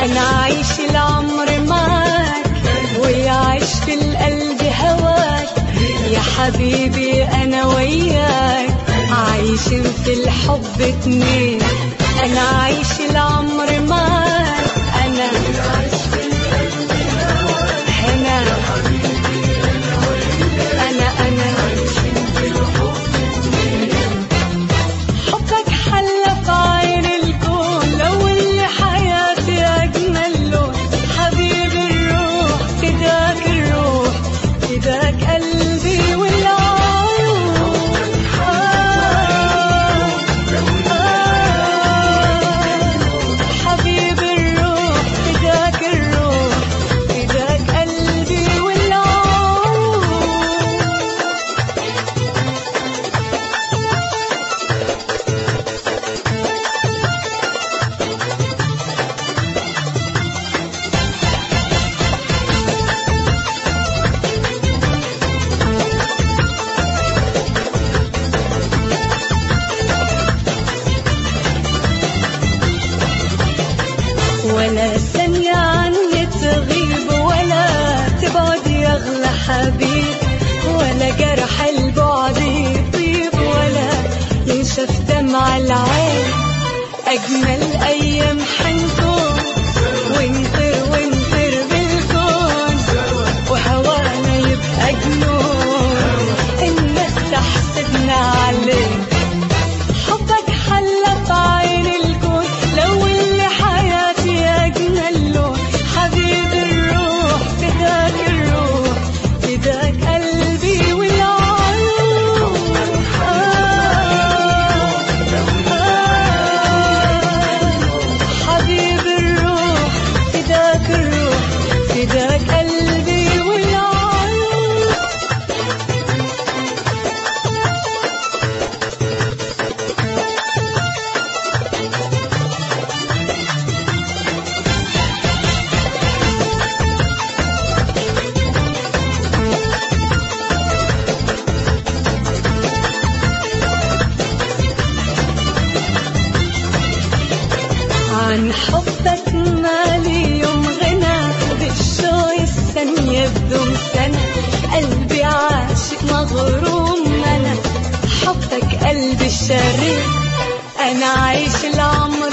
انا عايش العمر معاك ويعيش في القلب هواك يا حبيبي انا وياك عايشين في الحب اتنين انا عايش العمر معاك انا هنا انا انا حبك حلى في عين الكون لو اللي حياتي اجمل لون حبيب الروح فداك الروح فداك قلبي والعمر آه آه حبيب الروح فداك الروح فداك قلبي والعمر ولا ثانية عني تغيب ولا تبعد يا أغلى حبيب ولا جرح البعد يطيب ولا ينشف دمع العين أجمل أيام حنكون ونطير ونطير بالكون وهوانا يبقى جنون الناس تحسدنا عليه حبك حلى في عين الكون لو اللي حياتي أجمل لون حبيب الروح فداك الروح فداك قلبي والعيون آه آه حبيب الروح فداك الروح فداك قلبي والعيون عن حبك مالي يوم غنى بالشوق الثانية بدون سنة قلبي عاشق مغروم أنا حبك قلبي الشريك أنا عايش العمر